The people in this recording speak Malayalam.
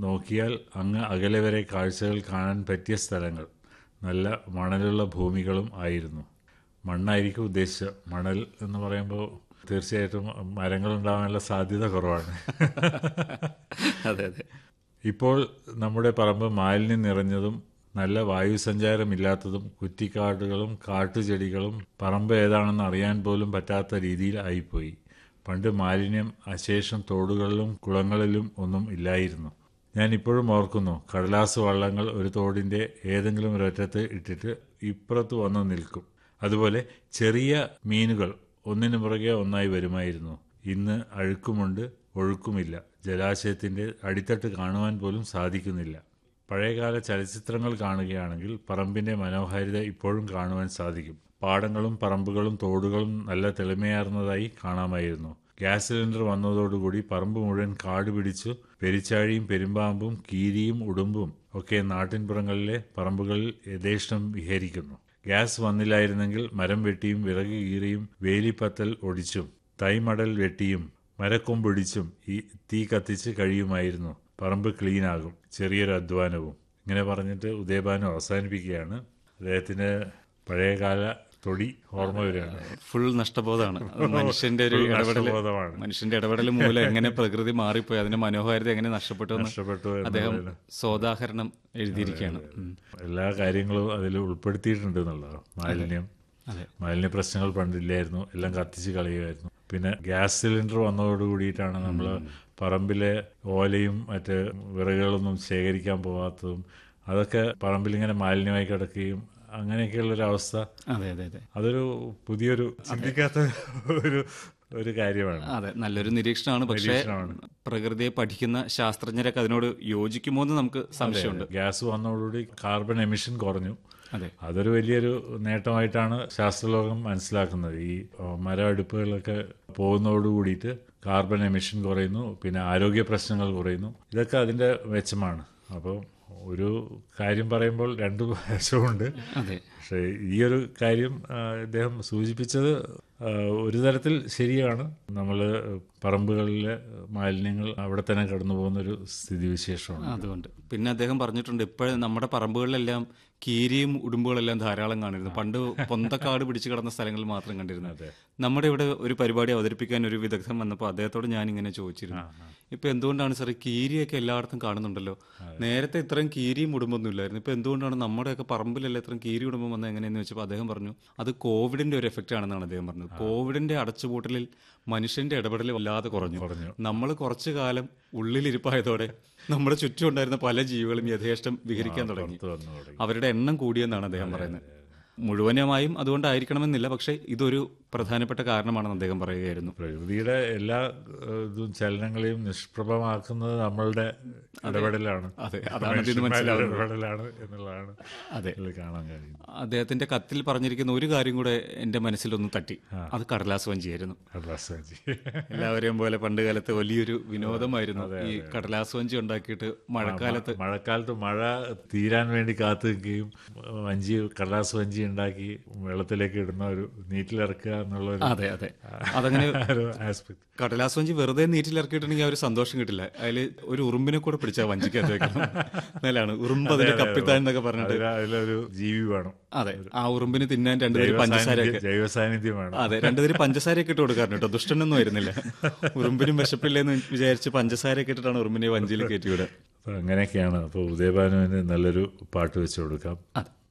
നോക്കിയാൽ അങ്ങ് അകലെ വരെ കാഴ്ചകൾ കാണാൻ പറ്റിയ സ്ഥലങ്ങൾ നല്ല മണലുള്ള ഭൂമികളും ആയിരുന്നു മണ്ണായിരിക്കും ഉദ്ദേശിച്ച മണൽ എന്ന് പറയുമ്പോൾ തീർച്ചയായിട്ടും മരങ്ങൾ ഉണ്ടാവാനുള്ള സാധ്യത കുറവാണ് അതെ അതെ ഇപ്പോൾ നമ്മുടെ പറമ്പ് മാലിന്യം നിറഞ്ഞതും നല്ല വായുസഞ്ചാരമില്ലാത്തതും കുറ്റിക്കാടുകളും കാട്ടുചെടികളും പറമ്പ് ഏതാണെന്ന് അറിയാൻ പോലും പറ്റാത്ത രീതിയിൽ ആയിപ്പോയി പണ്ട് മാലിന്യം അശേഷം തോടുകളിലും കുളങ്ങളിലും ഒന്നും ഇല്ലായിരുന്നു ഞാൻ ഇപ്പോഴും ഓർക്കുന്നു കടലാസ് വള്ളങ്ങൾ ഒരു തോടിന്റെ ഏതെങ്കിലും ഒരറ്റത്ത് ഇട്ടിട്ട് ഇപ്പുറത്ത് വന്ന് നിൽക്കും അതുപോലെ ചെറിയ മീനുകൾ ഒന്നിനു പുറകെ ഒന്നായി വരുമായിരുന്നു ഇന്ന് അഴുക്കുമുണ്ട് ഒഴുക്കുമില്ല ജലാശയത്തിന്റെ അടിത്തട്ട് കാണുവാൻ പോലും സാധിക്കുന്നില്ല പഴയകാല ചലച്ചിത്രങ്ങൾ കാണുകയാണെങ്കിൽ പറമ്പിന്റെ മനോഹാരിത ഇപ്പോഴും കാണുവാൻ സാധിക്കും പാടങ്ങളും പറമ്പുകളും തോടുകളും നല്ല തെളിമയാർന്നതായി കാണാമായിരുന്നു ഗ്യാസ് സിലിണ്ടർ വന്നതോടുകൂടി പറമ്പ് മുഴുവൻ കാട് പിടിച്ചു പെരിച്ചാഴിയും പെരുമ്പാമ്പും കീരിയും ഉടുമ്പും ഒക്കെ നാട്ടിൻപുറങ്ങളിലെ പറമ്പുകളിൽ യഥേഷ്ടം വിഹരിക്കുന്നു ഗ്യാസ് വന്നില്ലായിരുന്നെങ്കിൽ മരം വെട്ടിയും വിറക് കീറിയും വേലിപ്പത്തൽ ഒടിച്ചും തൈമടൽ വെട്ടിയും മരക്കൊമ്പൊടിച്ചും ഈ തീ കത്തിച്ച് കഴിയുമായിരുന്നു പറമ്പ് ക്ലീനാകും ചെറിയൊരു അധ്വാനവും ഇങ്ങനെ പറഞ്ഞിട്ട് ഉദയഭാനു അവസാനിപ്പിക്കുകയാണ് അദ്ദേഹത്തിന് പഴയകാല തൊടി ഓർമ്മ വരികയാണ് ഫുൾ നഷ്ടബോധമാണ് അത് മനുഷ്യന്റെ ഒരു full ഇടപെടൽ നഷ്ടബോധമാണ്. മനുഷ്യന്റെ ഇടപെടൽ മൂലം എങ്ങനെ പ്രകൃതി മാറിപ്പോയി അതിന്റെ മനോഹാരിത എങ്ങനെ നഷ്ടപ്പെട്ടു എന്ന് നഷ്ടപ്പെട്ടു അദ്ദേഹം എന്നുള്ളതിന് സോദാഹരണം എഴുതിയിരിക്കുകയാണ് ഉം. എല്ലാ കാര്യങ്ങളും അതിൽ ഉൾപ്പെടുത്തിയിട്ടുണ്ട് എന്നുള്ളതാണ് മാലിന്യം അതെ മാലിന്യ പ്രശ്നങ്ങൾ പണ്ടില്ലായിരുന്നു എല്ലാം കത്തിച്ച് കളയുമായിരുന്നു പിന്നെ ഗ്യാസ് സിലിണ്ടർ വന്നതോട് കൂടിയിട്ടാണ് നമ്മൾ പറമ്പിലെ ഓലയും മറ്റ് വിറകുകളൊന്നും ശേഖരിക്കാൻ പോകാത്തതും അതൊക്കെ പറമ്പിലിങ്ങനെ മാലിന്യമായി കിടക്കുകയും അങ്ങനെയൊക്കെയുള്ളൊരു അവസ്ഥ അതെ അതെ അതെ അതൊരു പുതിയൊരു ചിന്തിക്കാത്ത ഒരു ഒരു കാര്യമാണ് അതെ നല്ലൊരു നിരീക്ഷണമാണ് പക്ഷേ നിരീക്ഷണമാണ്. പ്രകൃതിയെ പഠിക്കുന്ന ശാസ്ത്രജ്ഞരൊക്കെ അതിനോട് യോജിക്കുമോ എന്ന് നമുക്ക് സംശയമുണ്ട് ഗ്യാസ് വന്നതോടുകൂടി കാർബൺ എമിഷൻ കുറഞ്ഞു അതെ അതൊരു വലിയൊരു നേട്ടമായിട്ടാണ് ശാസ്ത്രലോകം മനസ്സിലാക്കുന്നത് ഈ ഏഹ്, മര അടുപ്പുകളൊക്കെ പോകുന്നതോട് കൂടിയിട്ട് കാർബൺ എമിഷൻ കുറയുന്നു പിന്നെ ആരോഗ്യ പ്രശ്നങ്ങൾ കുറയുന്നു ഇതൊക്കെ അതിന്റെ മെച്ചമാണ് അപ്പോൾ ഒരു കാര്യം പറയുമ്പോൾ രണ്ട് വശമുണ്ട് അതെ പക്ഷേ ഈ ഒരു കാര്യം ആ, ഇദ്ദേഹം സൂചിപ്പിച്ചത് ആ, ഒരു തരത്തിൽ ശരിയാണ് നമ്മൾ പറമ്പുകളിലെ മാലിന്യങ്ങൾ അവിടെ തന്നെ കടന്നു പോകുന്ന ഒരു സ്ഥിതിവിശേഷമാണ് അതുകൊണ്ട് പിന്നെ അദ്ദേഹം പറഞ്ഞിട്ടുണ്ട് ഇപ്പോഴും നമ്മുടെ പറമ്പുകളിലെല്ലാം കീരിയും ഉടുമ്പുകളെല്ലാം ധാരാളം കാണിരുന്നു പണ്ട് പൊന്തക്കാട് പിടിച്ചു കിടന്ന സ്ഥലങ്ങളിൽ മാത്രം കണ്ടിരുന്നു നമ്മുടെ ഇവിടെ ഒരു പരിപാടി അവതരിപ്പിക്കാൻ ഒരു വിദഗ്ധൻ വന്നപ്പോൾ അദ്ദേഹത്തോട് ഞാൻ ഇങ്ങനെ ചോദിച്ചിരുന്നു ഇപ്പൊ എന്തുകൊണ്ടാണ് സാർ ഈ കീരിയൊക്കെ എല്ലായിടത്തും കാണുന്നുണ്ടല്ലോ നേരത്തെ ഇത്രയും കീരിയും ഉടുമ്പൊന്നും ഇല്ലായിരുന്നു ഇപ്പൊ എന്തുകൊണ്ടാണ് നമ്മുടെയൊക്കെ പറമ്പിലല്ല ഇത്രയും കീരി ഉടുമ്പം വന്നത് എങ്ങനെയെന്ന് വെച്ചപ്പോൾ അദ്ദേഹം പറഞ്ഞു അത് കോവിഡിന്റെ ഒരു എഫക്റ്റ് ആണെന്നാണ് അദ്ദേഹം പറഞ്ഞത് കോവിഡിന്റെ അടച്ചുപൂട്ടലിൽ മനുഷ്യന്റെ ഇടപെടൽ വല്ലാതെ കുറഞ്ഞു കുറഞ്ഞു. നമ്മൾ കുറച്ചു കാലം ഉള്ളിലിരിപ്പായതോടെ നമ്മുടെ ചുറ്റും ഉണ്ടായിരുന്ന പല ജീവികളും യഥേഷ്ടം വിഹരിക്കാൻ തുടങ്ങി പുറത്ത് വന്നു തുടങ്ങി അവരുടെ എണ്ണം കൂടിയെന്നാണ് അദ്ദേഹം പറയുന്നത് മുഴുവനുമായും അതുകൊണ്ടായിരിക്കണമെന്നില്ല പക്ഷേ ഇതൊരു പ്രധാനപ്പെട്ട കാരണമാണെന്ന് അദ്ദേഹം പറയുകയായിരുന്നു പ്രകൃതിയുടെ എല്ലാ ഏഹ്, ഇതും ചലനങ്ങളെയും നിഷ്പ്രഭമാക്കുന്നത് നമ്മളുടെ ഇടപെടലാണ് അതെ അതാണ് ഇതിന് മനുഷ്യന്മാരുടെ മനസ്സിലാവുന്നത് ഇടപെടലാണ് എന്നുള്ളതാണ് അതെ ഇതിൽ കാണാൻ കഴിയുന്നത് അദ്ദേഹത്തിന്റെ കത്തിൽ പറഞ്ഞിരിക്കുന്ന ഒരു കാര്യം കൂടെ എന്റെ മനസ്സിലൊന്ന് തട്ടി അത് കടലാസ് വഞ്ചിയായിരുന്നു കടലാസാജി എല്ലാവരെയും പോലെ പണ്ട് കാലത്ത് വലിയൊരു വിനോദമായിരുന്നു ഈ കടലാസ് വഞ്ചി ഉണ്ടാക്കിയിട്ട് മഴക്കാലത്ത് മഴക്കാലത്ത് മഴ തീരാൻ വേണ്ടി കാത്തു നിൽക്കുകയും വഞ്ചി കടലാസ് വഞ്ചി ഉണ്ടാക്കി വെള്ളത്തിലേക്ക് ഇടുന്ന ഒരു നീറ്റിലിറക്കുക എന്നുള്ള ഒരു അതെ അതെ അതങ്ങനെ ഒരു ആസ്പെക്ട് കടലാസ് വഞ്ചി വെറുതെ നീറ്റിൽ ഇറക്കിയിട്ടുണ്ടെങ്കിൽ ആ ഒരു സന്തോഷം കിട്ടില്ല അതിൽ ഒരു ഉറുമ്പിനെ കൂടെ പിടിച്ചാൽ വഞ്ചിക്കകത്ത് വെക്കണം എന്നാലാണ് ഉറുമ്പ് അതിന്റെ കപ്പിത്താൻ എന്നൊക്കെ പറഞ്ഞിട്ട് അതിലൊരു ജീവി വേണം അതെ ആ ഉറുമ്പിന് തിന്നാൻ രണ്ടുപേര് പഞ്ചസാരയൊക്കെ ജൈവ സാന്നിധ്യം വേണം അതെ രണ്ടുപേര് പഞ്ചസാരയൊക്കെ ഇട്ട് കൊടുക്കാറുണ്ട് കേട്ടോ ദുഷ്ടനൊന്നും വരുന്നില്ല ഉറുമ്പിനും വിശപ്പില്ലെന്ന് വിചാരിച്ച് പഞ്ചസാരയൊക്കെ ഇട്ടിട്ടാണ് ഉറുമ്പിനെ വഞ്ചിയിൽ കയറ്റിവിടുക അപ്പൊ അങ്ങനെയൊക്കെയാണ് അപ്പോൾ ഉദയഭാനുവിന് നല്ലൊരു പാട്ട് വെച്ച് കൊടുക്കാം അതെ